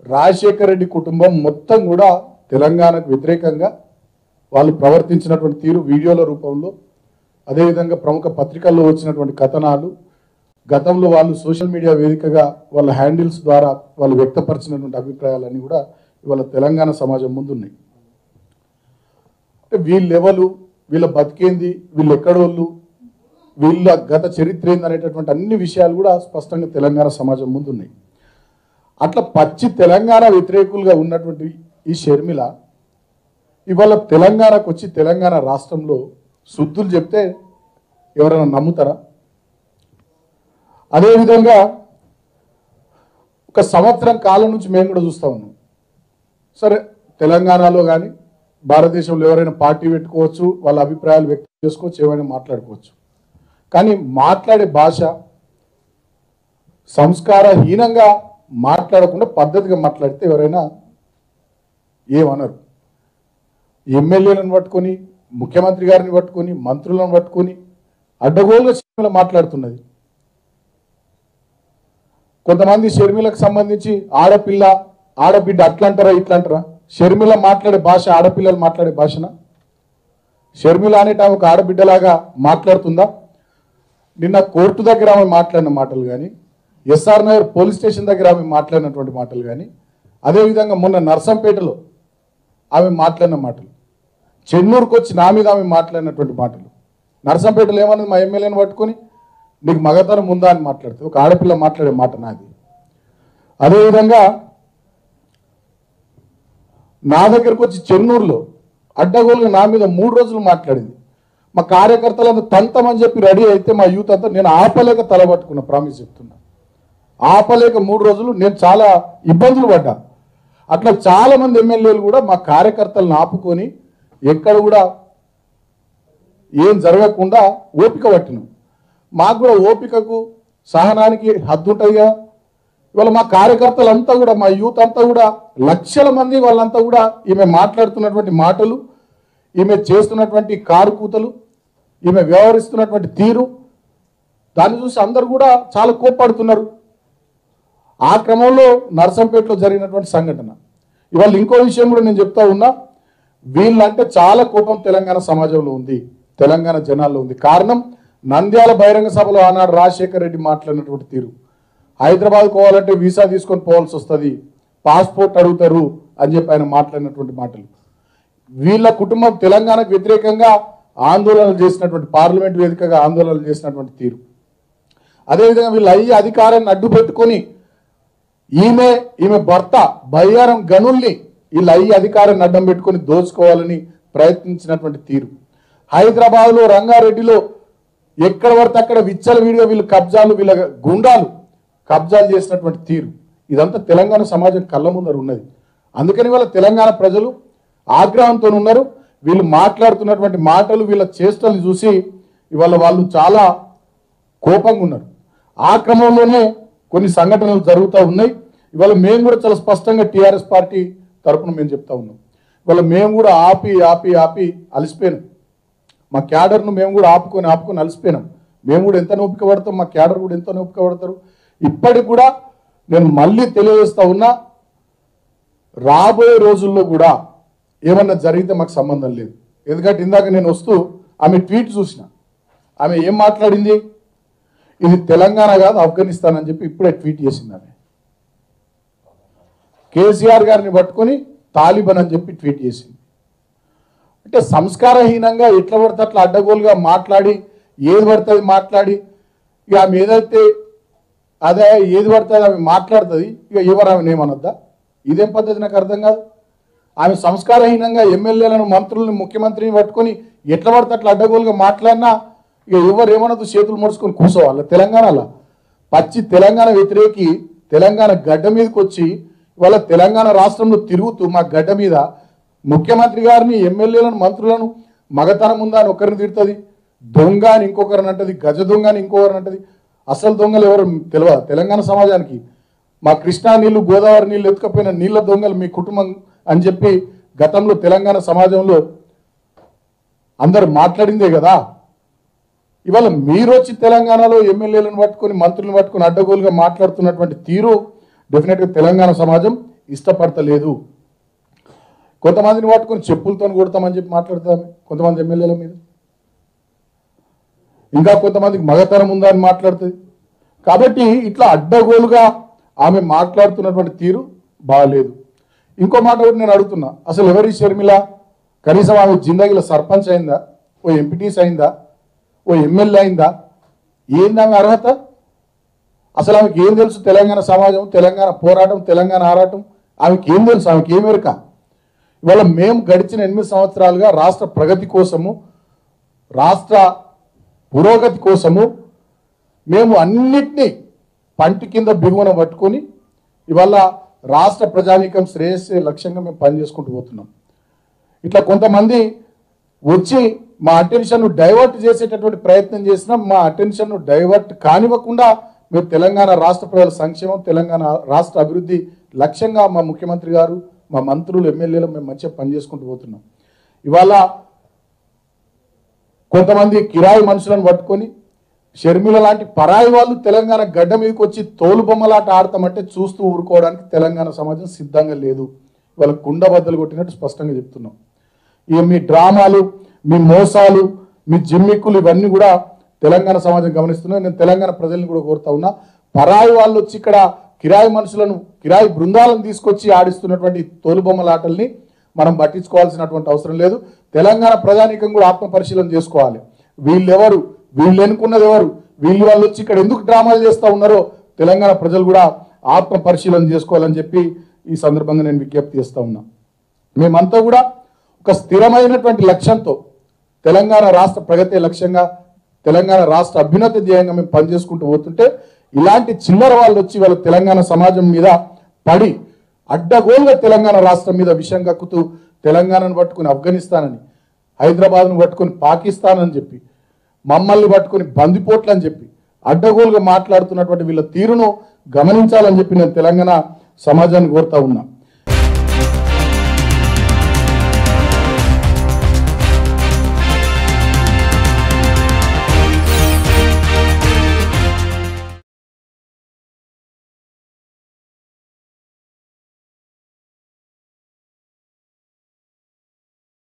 రాజశేఖర రెడ్డి కుటుంబం మొత్తం కూడా తెలంగాణకు వ్యతిరేకంగా వాళ్ళు ప్రవర్తించినటువంటి తీరు వీడియోల రూపంలో అదేవిధంగా ప్రముఖ పత్రికల్లో వచ్చినటువంటి కథనాలు గతంలో వాళ్ళు సోషల్ మీడియా వేదికగా వాళ్ళ హ్యాండిల్స్ ద్వారా వాళ్ళు వ్యక్తపరిచినటువంటి అభిప్రాయాలన్నీ కూడా ఇవాళ తెలంగాణ సమాజం ముందు ఉన్నాయి అంటే వీళ్ళ ఎవరు వీళ్ళ బతికేంది వీళ్ళు ఎక్కడోళ్ళు వీళ్ళ గత చరిత్ర ఏంది అనేటటువంటి అన్ని విషయాలు కూడా స్పష్టంగా తెలంగాణ సమాజం ముందు ఉన్నాయి అట్లా పచ్చి తెలంగాణ వ్యతిరేకులుగా ఉన్నటువంటి ఈ షర్మిల ఇవాళ తెలంగాణకు వచ్చి తెలంగాణ రాష్ట్రంలో శుద్ధులు చెప్తే ఎవరైనా నమ్ముతారా అదేవిధంగా ఒక సంవత్సరం కాలం నుంచి మేము కూడా చూస్తా ఉన్నాం సరే తెలంగాణలో కానీ భారతదేశంలో ఎవరైనా పార్టీ పెట్టుకోవచ్చు వాళ్ళ అభిప్రాయాలు వ్యక్తం చేసుకోవచ్చు ఏమైనా మాట్లాడుకోవచ్చు కానీ మాట్లాడే భాష సంస్కారహీనంగా మాట్లాడకుండా పద్ధతిగా మాట్లాడితే ఎవరైనా ఏమనరు ఎమ్మెల్యేలను పట్టుకొని ముఖ్యమంత్రి గారిని పట్టుకొని మంత్రులను పట్టుకొని అడ్డగోలుగా షర్మిల మాట్లాడుతున్నది కొంతమంది షర్మిలకు సంబంధించి ఆడపిల్ల ఆడబిడ్డ అట్లంటారా ఇట్లంటారా షర్మిల మాట్లాడే భాష ఆడపిల్లలు మాట్లాడే భాషనా షర్మిల అనేట ఆమె ఒక ఆడబిడ్డలాగా మాట్లాడుతుందా నిన్న కోర్టు దగ్గర ఆమె మాట్లాడిన మాటలు కానీ ఎస్ఆర్ నగర్ పోలీస్ స్టేషన్ దగ్గర ఆమె మాట్లాడినటువంటి మాటలు కానీ అదేవిధంగా మొన్న నర్సంపేటలో ఆమె మాట్లాడిన మాటలు చెన్నూరుకు వచ్చి నా మీద ఆమె మాట్లాడినటువంటి మాటలు నర్సంపేటలో ఏమన్నది మా ఎమ్మెల్యేని పట్టుకొని నీకు మగతనం ఉందా అని మాట్లాడుతుంది ఒక ఆడపిల్ల మాట్లాడే మాట నాది అదేవిధంగా నా దగ్గరకు వచ్చి చెన్నూరులో అడ్డగోలుగా నా మీద మూడు రోజులు మాట్లాడింది మా కార్యకర్తలంతా తంతమని చెప్పి రెడీ అయితే మా యూత్ అంతా నేను ఆపలేక తలబట్టుకున్నా ప్రామిస్ చెప్తున్నా ఆపలేక మూడు రోజులు నేను చాలా ఇబ్బందులు పడ్డా అట్లా చాలా మంది ఎమ్మెల్యేలు కూడా మా కార్యకర్తలను ఆపుకొని ఎక్కడ కూడా ఏం జరగకుండా ఓపిక పట్టినాం మాకు కూడా ఓపికకు సహనానికి హద్దు ఉంటుంది కదా ఇవాళ మా కార్యకర్తలంతా కూడా మా యూత్ అంతా కూడా లక్షల మంది వాళ్ళంతా కూడా ఈమె మాట్లాడుతున్నటువంటి మాటలు ఈమె చేస్తున్నటువంటి కారు కూతలు ఈమె వ్యవహరిస్తున్నటువంటి తీరు దాన్ని చూసి అందరు కూడా చాలా కోప్పడుతున్నారు ఆ క్రమంలో నర్సంపేటలో జరిగినటువంటి సంఘటన ఇవాళ ఇంకో విషయం కూడా నేను చెప్తా ఉన్నా వీళ్ళంటే చాలా కోపం తెలంగాణ సమాజంలో ఉంది తెలంగాణ జనాల్లో ఉంది కారణం నంద్యాల బహిరంగ సభలో ఆనాడు రాజశేఖర్ రెడ్డి మాట్లాడినటువంటి తీరు హైదరాబాద్ పోవాలంటే వీసా తీసుకొని పోవాల్సి వస్తుంది పాస్పోర్ట్ అడుగుతారు అని చెప్పి ఆయన మాట్లాడినటువంటి మాటలు వీళ్ళ కుటుంబం తెలంగాణకు వ్యతిరేకంగా ఆందోళనలు చేసినటువంటి పార్లమెంట్ వేదికగా ఆందోళనలు చేసినటువంటి తీరు అదేవిధంగా వీళ్ళు అయ్యి అధికారాన్ని అడ్డు పెట్టుకొని ఈమె ఈమె భర్త బయ్యారం గనుల్ని వీళ్ళు అయ్యి అధికారాన్ని అడ్డం పెట్టుకొని దోచుకోవాలని ప్రయత్నించినటువంటి తీరు హైదరాబాద్లో రంగారెడ్డిలో ఎక్కడ పడితే అక్కడ విచ్చల వీడియో వీళ్ళు కబ్జాలు వీళ్ళ గుండాలు కబ్జాలు చేసినటువంటి తీరు ఇదంతా తెలంగాణ సమాజం కళ్ళ ముందర ఉన్నది అందుకని వాళ్ళ తెలంగాణ ప్రజలు ఆగ్రహంతో ఉన్నారు వీళ్ళు మాట్లాడుతున్నటువంటి మాటలు వీళ్ళ చేష్టలు చూసి ఇవాళ వాళ్ళు చాలా కోపంగా ఉన్నారు ఆ క్రమంలోనే కొన్ని సంఘటనలు జరుగుతూ ఉన్నాయి ఇవాళ మేము కూడా చాలా స్పష్టంగా టీఆర్ఎస్ పార్టీ తరపున మేము చెప్తా ఉన్నాం ఇవాళ మేము కూడా ఆపి ఆపి ఆపి అలసిపోయినాం మా క్యాడర్ను మేము కూడా ఆపుకొని ఆపుకొని అలసిపోయినాం మేము కూడా ఎంత నొప్పిక పడతాం మా క్యాడర్ కూడా ఎంత నొప్పిక పడతారు ఇప్పటికి కూడా నేను మళ్ళీ తెలియజేస్తా ఉన్నా రాబోయే రోజుల్లో కూడా ఏమన్నా జరిగితే మాకు సంబంధం లేదు ఎందుకంటే ఇందాక నేను వస్తూ ఆమె ట్వీట్ చూసిన ఆమె ఏం మాట్లాడింది ఇది తెలంగాణ కాదు ఆఫ్ఘనిస్తాన్ అని చెప్పి ఇప్పుడే ట్వీట్ చేసింది ఆమె కేసీఆర్ గారిని పట్టుకొని తాలిబన్ అని చెప్పి ట్వీట్ చేసింది అంటే సంస్కారహీనంగా ఎట్లా పడితే అట్లా అడ్డగోలుగా మాట్లాడి ఏది పడుతుంది మాట్లాడి ఇక ఆమె ఏదైతే అదే ఏది పడుతుంది ఆమె మాట్లాడుతుంది ఇక ఎవరు ఆమె ఏమనొద్దా ఇదేం పద్ధతి నాకు అర్థం కాదు ఆమె సంస్కారహీనంగా ఎమ్మెల్యేలను మంత్రులను ముఖ్యమంత్రిని పట్టుకొని ఎట్లా పడితే అట్లా అడ్డగోలుగా మాట్లాడినా ఇక ఎవరు ఏమనొద్దు చేతులు ముడుచుకొని కూర్చోవాలి తెలంగాణలో పచ్చి తెలంగాణ వ్యతిరేకి తెలంగాణ గడ్డ మీదకి వచ్చి ఇవాళ తెలంగాణ రాష్ట్రంలో తిరుగుతూ మా గడ్డ మీద ముఖ్యమంత్రి గారిని ఎమ్మెల్యేలను మంత్రులను మగతనం ఉందా అని ఒకరిని తిడుతుంది దొంగ అని ఇంకొకరిని అంటది గజ దొంగ అని ఇంకొకరిని అంటది అసలు దొంగలు ఎవరు తెలియదు తెలంగాణ సమాజానికి మా కృష్ణా నీళ్లు గోదావరి నీళ్లు ఎత్తుకపోయిన నీళ్ళ దొంగలు మీ కుటుంబం అని చెప్పి గతంలో తెలంగాణ సమాజంలో అందరు మాట్లాడిందే కదా ఇవాళ మీరు వచ్చి తెలంగాణలో ఎమ్మెల్యేలను పట్టుకొని మంత్రులను పట్టుకొని అడ్డగోలుగా మాట్లాడుతున్నటువంటి తీరు డెఫినెట్గా తెలంగాణ సమాజం ఇష్టపడతలేదు కొంతమందిని పట్టుకొని చెప్పులతో కొడతామని చెప్పి మాట్లాడతామే కొంతమంది ఎమ్మెల్యేల మీద ఇంకా కొంతమందికి మగతనం ఉందా అని మాట్లాడుతుంది కాబట్టి ఇట్లా అడ్డగోలుగా ఆమె మాట్లాడుతున్నటువంటి తీరు బాగాలేదు ఇంకో మాట కూడా నేను అడుగుతున్నా అసలు ఎవరి షర్మిల కనీసం ఆమె జిందగీలో సర్పంచ్ అయిందా ఓ ఎంపీటీస్ అయిందా ఓ ఎమ్మెల్యే అయిందా ఏంది ఆమె అర్హత అసలు ఆమెకి ఏం తెలుసు తెలంగాణ సమాజం తెలంగాణ పోరాటం తెలంగాణ ఆరాటం ఆమెకి ఏం తెలుసు ఆమెకి ఏం ఎరుక ఇవాళ మేము గడిచిన ఎనిమిది సంవత్సరాలుగా రాష్ట్ర ప్రగతి కోసము రాష్ట్ర పురోగతి కోసము మేము అన్నిటినీ పంటి కింద బిగువన పట్టుకొని ఇవాళ రాష్ట్ర ప్రజానీకం శ్రేయస్సే లక్ష్యంగా మేము పనిచేసుకుంటూ పోతున్నాం ఇట్లా కొంతమంది వచ్చి మా అటెన్షన్ డైవర్ట్ చేసేటటువంటి ప్రయత్నం చేసినా మా అటెన్షన్ డైవర్ట్ కానివ్వకుండా మీరు తెలంగాణ రాష్ట్ర ప్రజల సంక్షేమం తెలంగాణ రాష్ట్ర అభివృద్ధి లక్ష్యంగా మా ముఖ్యమంత్రి గారు మా మంత్రులు ఎమ్మెల్యేలు మేము మంచిగా పనిచేసుకుంటూ పోతున్నాం ఇవాళ కొంతమంది కిరాయి మనుషులను పట్టుకొని షర్మిల లాంటి పరాయి వాళ్ళు తెలంగాణ గడ్డ మీదకి వచ్చి తోలు బొమ్మలాట ఆడతామంటే చూస్తూ ఊరుకోవడానికి తెలంగాణ సమాజం సిద్ధంగా లేదు వాళ్ళ కుండ బద్దలు కొట్టినట్టు స్పష్టంగా చెప్తున్నాం ఇక మీ డ్రామాలు మీ మోసాలు మీ జిమ్మిక్కులు ఇవన్నీ కూడా తెలంగాణ సమాజం గమనిస్తున్నారు నేను తెలంగాణ ప్రజల్ని కూడా కోరుతా ఉన్నా పరాయి వాళ్ళు వచ్చి ఇక్కడ కిరాయి మనుషులను కిరాయి బృందాలను తీసుకొచ్చి ఆడిస్తున్నటువంటి తోలుబొమ్మలాటల్ని మనం పట్టించుకోవాల్సినటువంటి అవసరం లేదు తెలంగాణ ప్రజానీకం కూడా ఆత్మ పరిశీలన చేసుకోవాలి వీళ్ళెవరు వీళ్ళు ఎన్నుకున్నది ఎవరు వీళ్ళు వాళ్ళు వచ్చి ఇక్కడ ఎందుకు డ్రామాలు చేస్తూ ఉన్నారో తెలంగాణ ప్రజలు కూడా ఆత్మ పరిశీలన చేసుకోవాలని చెప్పి ఈ సందర్భంగా నేను విజ్ఞప్తి చేస్తా ఉన్నా మేమంతా కూడా ఒక స్థిరమైనటువంటి లక్ష్యంతో తెలంగాణ రాష్ట్ర ప్రగతి లక్ష్యంగా తెలంగాణ రాష్ట్ర అభ్యున్నతి ధ్యేయంగా మేము పనిచేసుకుంటూ పోతుంటే ఇలాంటి చిల్లర వాళ్ళు వచ్చి వాళ్ళ తెలంగాణ సమాజం మీద పడి అడ్డగోలుగా తెలంగాణ రాష్ట్రం మీద విషయం కక్కుతూ తెలంగాణను పట్టుకుని ఆఫ్ఘనిస్తాన్ అని హైదరాబాద్ను పట్టుకొని పాకిస్తాన్ అని చెప్పి మమ్మల్ని పట్టుకొని బందిపోట్లు అని చెప్పి అడ్డగోలుగా మాట్లాడుతున్నటువంటి వీళ్ళ తీరును గమనించాలని చెప్పి నేను తెలంగాణ సమాజాన్ని కోరుతా ఉన్నా